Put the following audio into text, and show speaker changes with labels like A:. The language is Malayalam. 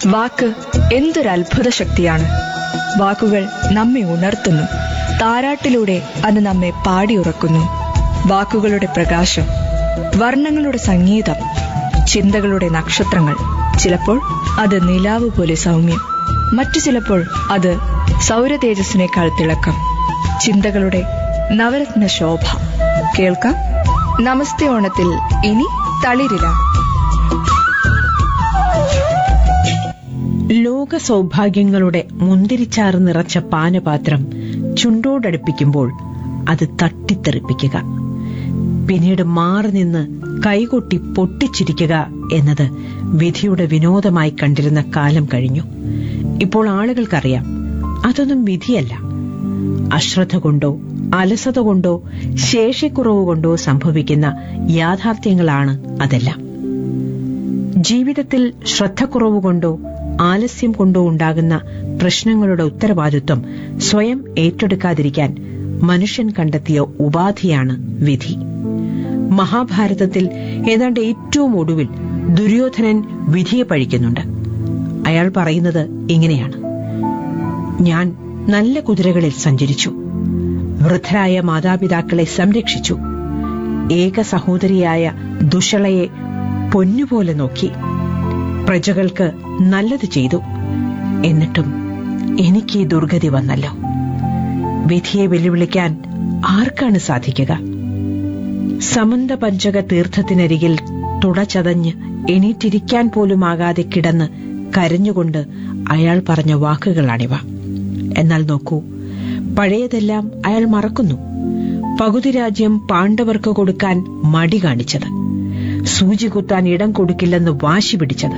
A: വാക്ക് എന്തൊരു അത്ഭുത ശക്തിയാണ് വാക്കുകൾ നമ്മെ ഉണർത്തുന്നു താരാട്ടിലൂടെ അത് നമ്മെ പാടിയുറക്കുന്നു വാക്കുകളുടെ പ്രകാശം വർണ്ണങ്ങളുടെ സംഗീതം ചിന്തകളുടെ നക്ഷത്രങ്ങൾ ചിലപ്പോൾ അത് നിലാവ് പോലെ സൗമ്യം മറ്റു ചിലപ്പോൾ അത് സൗരതേജസ്സിനേക്കാൾ തിളക്കം ചിന്തകളുടെ നവരത്ന ശോഭ കേൾക്കാം നമസ്തേ ഓണത്തിൽ ഇനി തളിരില
B: ലോക സൗഭാഗ്യങ്ങളുടെ മുന്തിരിച്ചാറ് നിറച്ച പാനപാത്രം ചുണ്ടോടടുപ്പിക്കുമ്പോൾ അത് തട്ടിത്തെറിപ്പിക്കുക പിന്നീട് മാറി നിന്ന് കൈകൊട്ടി പൊട്ടിച്ചിരിക്കുക എന്നത് വിധിയുടെ വിനോദമായി കണ്ടിരുന്ന കാലം കഴിഞ്ഞു ഇപ്പോൾ ആളുകൾക്കറിയാം അതൊന്നും വിധിയല്ല അശ്രദ്ധ കൊണ്ടോ അലസത കൊണ്ടോ ശേഷിക്കുറവ് കൊണ്ടോ സംഭവിക്കുന്ന യാഥാർത്ഥ്യങ്ങളാണ് അതെല്ലാം ജീവിതത്തിൽ ശ്രദ്ധക്കുറവ് കൊണ്ടോ ആലസ്യം കൊണ്ടോ ഉണ്ടാകുന്ന പ്രശ്നങ്ങളുടെ ഉത്തരവാദിത്വം സ്വയം ഏറ്റെടുക്കാതിരിക്കാൻ മനുഷ്യൻ കണ്ടെത്തിയ ഉപാധിയാണ് വിധി മഹാഭാരതത്തിൽ ഏതാണ്ട് ഏറ്റവും ഒടുവിൽ ദുര്യോധനൻ വിധിയെ പഴിക്കുന്നുണ്ട് അയാൾ പറയുന്നത് ഇങ്ങനെയാണ് ഞാൻ നല്ല കുതിരകളിൽ സഞ്ചരിച്ചു വൃദ്ധരായ മാതാപിതാക്കളെ സംരക്ഷിച്ചു ഏക സഹോദരിയായ ദുഷളയെ പൊന്നുപോലെ നോക്കി പ്രജകൾക്ക് നല്ലത് ചെയ്തു എന്നിട്ടും എനിക്ക് ഈ ദുർഗതി വന്നല്ലോ വിധിയെ വെല്ലുവിളിക്കാൻ ആർക്കാണ് സാധിക്കുക സമന്ത പഞ്ചക തീർത്ഥത്തിനരികിൽ തുടച്ചതഞ്ഞ് എണീറ്റിരിക്കാൻ പോലുമാകാതെ കിടന്ന് കരഞ്ഞുകൊണ്ട് അയാൾ പറഞ്ഞ വാക്കുകളാണിവ എന്നാൽ നോക്കൂ പഴയതെല്ലാം അയാൾ മറക്കുന്നു പകുതി രാജ്യം പാണ്ഡവർക്ക് കൊടുക്കാൻ മടി കാണിച്ചത് സൂചി കുത്താൻ ഇടം കൊടുക്കില്ലെന്ന് വാശി പിടിച്ചത്